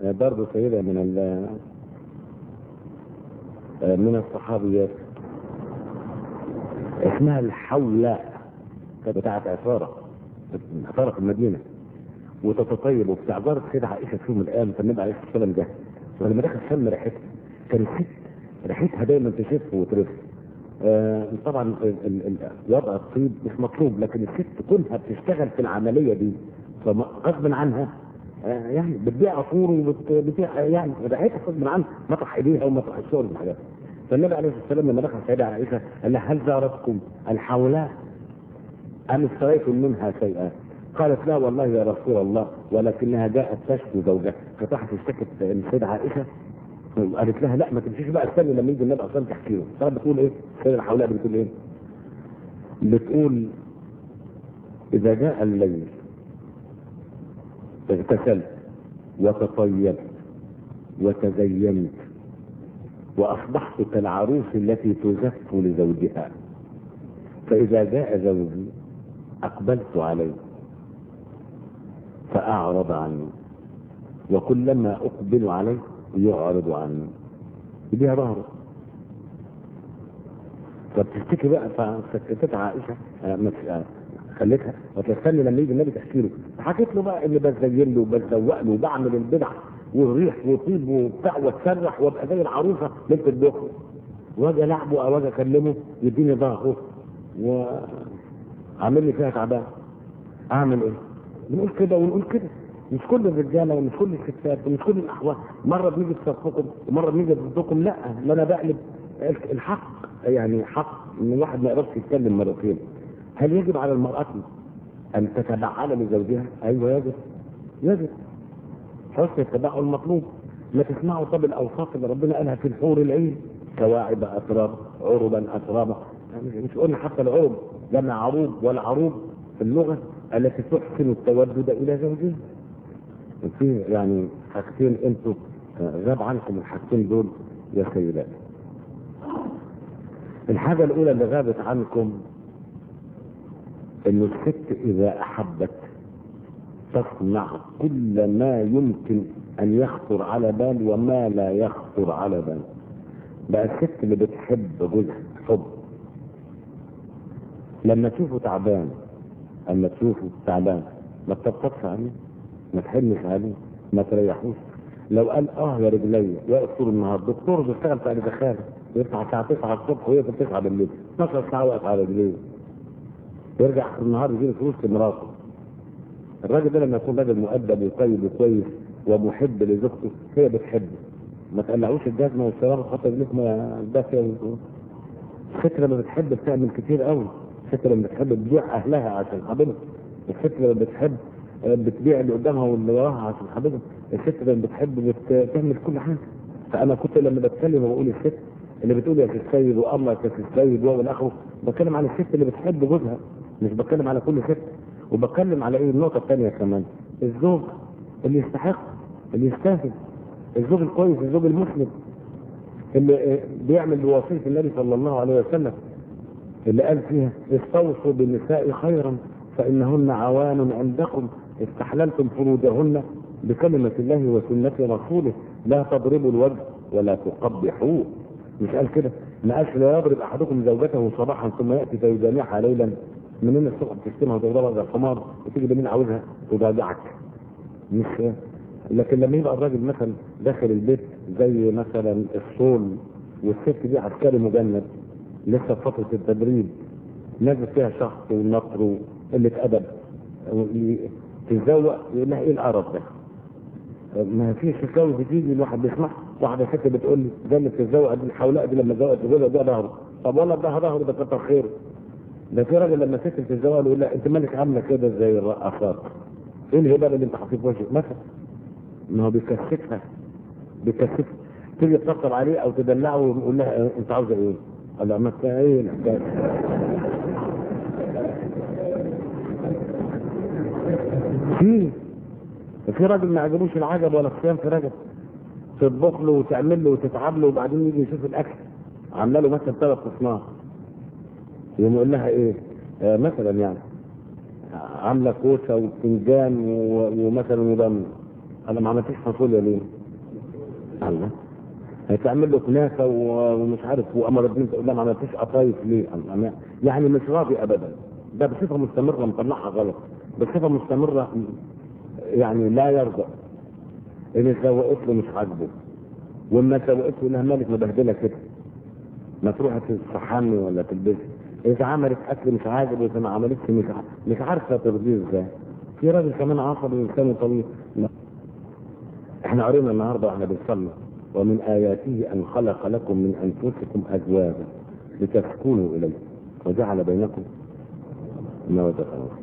برضه سيدة من ال من الصحابيات اسمها الحولاء كانت بتاعت عصارة عصارة في المدينة وتتطيب وبتاع جارت سيدة عائشة في يوم من الأيام فالنبي عليه الصلاة والسلام جه ولما دخل شم ريحتها كانت ست ريحتها دايما تشف وترف آه طبعا ال- ال- ال- وضع الطيب مش مطلوب لكن الست كونها بتشتغل في العملية دي فغصب عنها آه يعني بتبيع عطور وبتبيع يعني ريحتها غصب عنها مطرح ايديها ومطرح الشغل والحاجات فالنبي عليه الصلاه والسلام لما دخل سيدة عائشه قال لها هل زارتكم الحولاء ام اشتريتم منها شيئا؟ قالت لا والله يا رسول الله ولكنها جاءت تشكو زوجها فراحت اشتكت السيدة عائشه قالت لها لا ما تمشيش بقى استني لما يجي النبي اصلا تحكي له طب بتقول ايه؟ السيدة الحولاء بتقول ايه؟ بتقول اذا جاء الليل اغتسلت وتطيبت وتزينت واصبحت كالعروس التي تزف لزوجها فاذا جاء زوجي اقبلت عليه فاعرض عني وكلما اقبل عليه يعرض عني يديها ظهره فبتشتكي بقى فسكتت عائشه آه، مس- آه، خلتها وتستني لما يجي النبي تحكي له حكيت له بقى اني بزين له وبزوق له وبعمل البدع والريح وطيب وبتاع واتسرح وابقى زي العروسه ليله الدخل واجي العبه او اجي اكلمه يديني ظهره وعامل لي فيها تعبان اعمل ايه؟ بنقول كده ونقول كده مش كل الرجاله ومش كل الستات ومش كل الاحوال مره بنيجي تصفكم ومره بنيجي ضدكم لا لا انا بقلب الحق يعني حق ان الواحد ما يقدرش يتكلم مرتين هل يجب على المراه ان تتبعل لزوجها؟ ايوه يجب يجب حسن التبعل المطلوب ما تسمعوا طب الاوصاف اللي ربنا قالها في الحور العين كواعب اتراب عربا اترابا يعني مش قلنا حتى العرب لما عروب والعروب في اللغه التي تحسن التودد الى زوجها في يعني حاجتين انتوا آه، غاب عنكم الحاجتين دول يا سيدات الحاجه الاولى اللي غابت عنكم ان الست اذا احبت تصنع كل ما يمكن ان يخطر على بال وما لا يخطر على بال بقى الست اللي بتحب جوزها حب لما تشوفه تعبان اما تشوفه تعبان ما تطبطبش عليه ما تحنش عليه ما تريحوش لو قال اه يا رجلي واقف طول النهار دكتور بيشتغل في دخاله يطلع الساعه 9 الصبح ويقفل 9 بالليل 12 ساعه واقف على رجليه يرجع اخر النهار يجيب فلوس لمراته الراجل ده لما يكون راجل مؤدب وطيب وكويس ومحب لزوجته هي بتحبه ما تقلعوش الجزمه والسياره خاطر ليك ما دافيه الست لما بتحب بتعمل كتير قوي الست لما بتحب تبيع اهلها عشان حبيبها الست لما بتحب آه، بتبيع اللي قدامها واللي وراها عشان حبيبها الست لما بتحب بتعمل كل حاجه فانا كنت لما بتكلم وبقول الست اللي بتقول يا سي السيد وامرك يا سي السيد والى اخره بتكلم على الست اللي بتحب جوزها مش بتكلم على كل ست وبتكلم على ايه النقطه الثانيه كمان الزوج اللي يستحق اللي يستاهل الزوج الكويس الزوج المسلم اللي آه، بيعمل بوصيه النبي صلى الله عليه وسلم اللي قال فيها استوصوا بالنساء خيرا فانهن عوان عندكم استحللتم فروجهن بكلمة الله وسنة رسوله لا تضربوا الوجه ولا تقبحوه مش قال كده ما قالش لا يضرب احدكم زوجته صباحا ثم ياتي فيجامعها ليلا منين الصبح تشتمها وتضربها زي الحمار وتيجي بمين عاوزها تضاجعك مش لكن لما يبقى الراجل مثلا داخل البيت زي مثلا الصول والست دي عسكري مجند لسه في فتره التدريب نازل فيها شخص ونطر وقله ادب وي- تتزوق يقول لها ايه القرف ده؟ ما فيش تتجوز بتيجي الواحد بيسمع واحده ست بتقول لي ده اللي بتتزوق دي الحولاء دي لما اتزوقت جوزها ده ظهره طب والله ده ظهره ده كتر خيره ده في راجل لما ست بتتزوق يقول لها انت مالك عامله كده زي الرقصات ايه الهبل اللي انت حاطيه في وشك مثلا ما هو بيكسفها بيكسفها تيجي تطبطب عليه او تدلعه ويقول لها اه، انت عاوزه ايه؟ قال لها ما ايه الحكايه؟ في في راجل ما عجبوش العجب ولا الصيام في رجب تطبخ له وتعمل له وتتعب له وبعدين يجي يشوف الاكل عامله له مثلا ثلاث اصناف يقوم يقول لها ايه؟ آه مثلا يعني عامله كوسه وفنجان و- ومثلا وضم انا ما عملتش فاصوليا ليه؟ الله هتعمل له كنافه و- ومش عارف وامر الدين تقول لها ما عملتش قطايف ليه؟ الله ما- يعني مش راضي ابدا ده بصفه مستمره مطلعها غلط بصفه مستمره يعني لا يرضى ان سوقت له مش عاجبه وما سوقت له لها مالك مبهدله كده ما تروح تصحني ولا تلبسي اذا عملت اكل مش عاجبه واذا ما عملتش مش ع- مش عارفه ترضيه ازاي في راجل كمان عصبي لسانه طويل لا. احنا قرينا النهارده واحنا بنصلي ومن اياته ان خلق لكم من انفسكم ازواجا لتسكنوا اليه وجعل بينكم موده ورحمه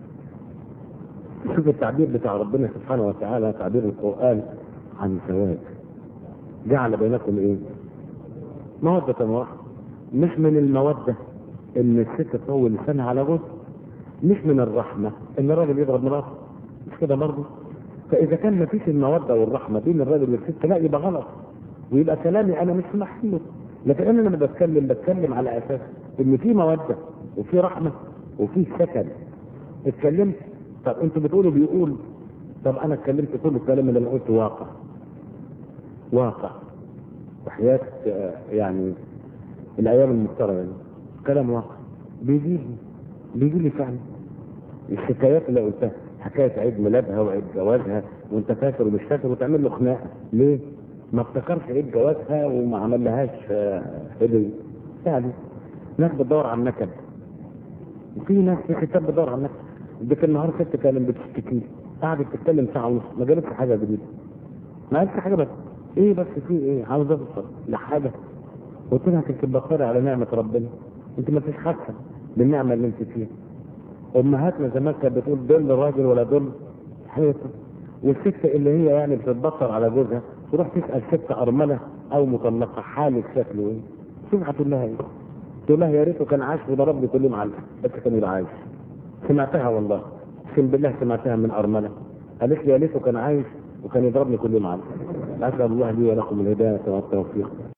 شوف التعبير بتاع ربنا سبحانه وتعالى تعبير القرآن عن الزواج جعل بينكم ايه؟ مودة ورحمة مش من المودة ان الست تطول لسانها على جوز مش من الرحمة ان الراجل يضرب مراته مش كده برضه فاذا كان ما فيش المودة والرحمة بين الراجل والست لا يبقى غلط ويبقى كلامي انا مش في محله لكن انا لما بتكلم بتكلم على اساس ان في مودة وفي رحمة وفي سكن اتكلمت طب انتوا بتقولوا بيقول طب انا اتكلمت كل الكلام اللي انا قلته واقع واقع وحياة آه، يعني الايام المفترضه دي كلام واقع بيجي لي بيجي لي فعلا الحكايات اللي قلتها حكايه عيد ميلادها وعيد جوازها وانت فاكر ومش فاكر وتعمل له خناقه ليه؟ ما افتكرش عيد جوازها وما عملهاش آه، هديه يعني ناس بتدور على النكد وفي ناس في كتاب بتدور على النكد ديك النهار ست كانت بتشتكي قعدت تتكلم ساعه ونص ما جابتش حاجه جديده ما قالتش حاجه بس ايه بس في ايه عاوز ابصر لحاجه قلت لها كنت بخير على نعمه ربنا انت ما فيش حاسه بالنعمه اللي انت فيها امهاتنا زمان كانت بتقول دل راجل ولا دل حيطه والست اللي هي يعني بتتبطر على جوزها تروح تسال ست ارمله او مطلقه حالك شكله ايه شوف هتقول لها ايه تقول لها يا ريته كان عايش وضربني كل يوم علقه بس كان يبقى عايش سمعتها والله اقسم بالله سمعتها من ارمله قالت لي يا ريته كان عايش وكان يضربني كل يوم علقه اسال الله لي ولكم الهدايه والتوفيق